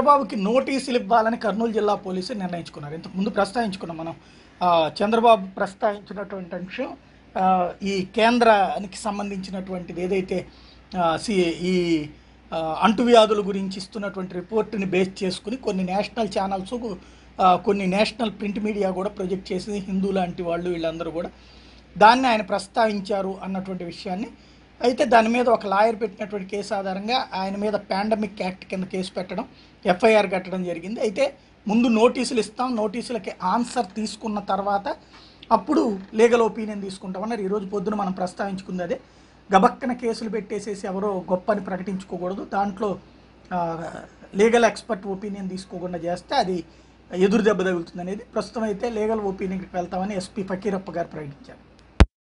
చంద్రబాబుకి నోటీసులు ఇవ్వాలని కర్నూలు జిల్లా పోలీసులు నిర్ణయించుకున్నారు ఇంతకు ముందు ప్రస్తావించుకున్నాం మనం ఆ, చంద్రబాబు ప్రస్తావించినటువంటి అంశం ఆ, ఈ కేంద్రానికి సంబంధించినటువంటిది ఏదైతే ఆ, సి ఈ ఆ, అంటువ్యాధుల గురించి ఇస్తున్నటువంటి రిపోర్ట్ని బేస్ చేసుకుని కొన్ని నేషనల్ ఛానల్స్ ఆ, కొన్ని నేషనల్ ప్రింట్ మీడియా కూడా ప్రొజెక్ట్ చేసింది హిందూ లాంటి వాళ్ళు వీళ్ళందరూ కూడా దాన్ని ఆయన ప్రస్తావించారు అన్నటువంటి విషయాన్ని అయితే దాని మీద ఒక లాయర్ పెట్టినటువంటి కేసు ఆధారంగా ఆయన మీద పాండమిక్ యాక్ట్ కింద కేసు పెట్టడం ఎఫ్ఐఆర్ కట్టడం జరిగింది అయితే ముందు నోటీసులు ఇస్తాం నోటీసులకి ఆన్సర్ తీసుకున్న తర్వాత అప్పుడు లీగల్ ఒపీనియన్ తీసుకుంటామన్నారు ఈరోజు పొద్దున మనం ప్రస్తావించుకుంది అదే గబక్కన కేసులు పెట్టేసేసి ఎవరో గొప్ప అని ప్రకటించుకోకూడదు దాంట్లో లీగల్ ఎక్స్పర్ట్ ఒపీనియన్ తీసుకోకుండా చేస్తే అది ఎదురు దెబ్బ తగులుతుంది అనేది ప్రస్తుతం అయితే లీగల్ ఒపీనియన్కి వెళ్తామని ఎస్పీ ఫకీరప్ప గారు ప్రకటించారు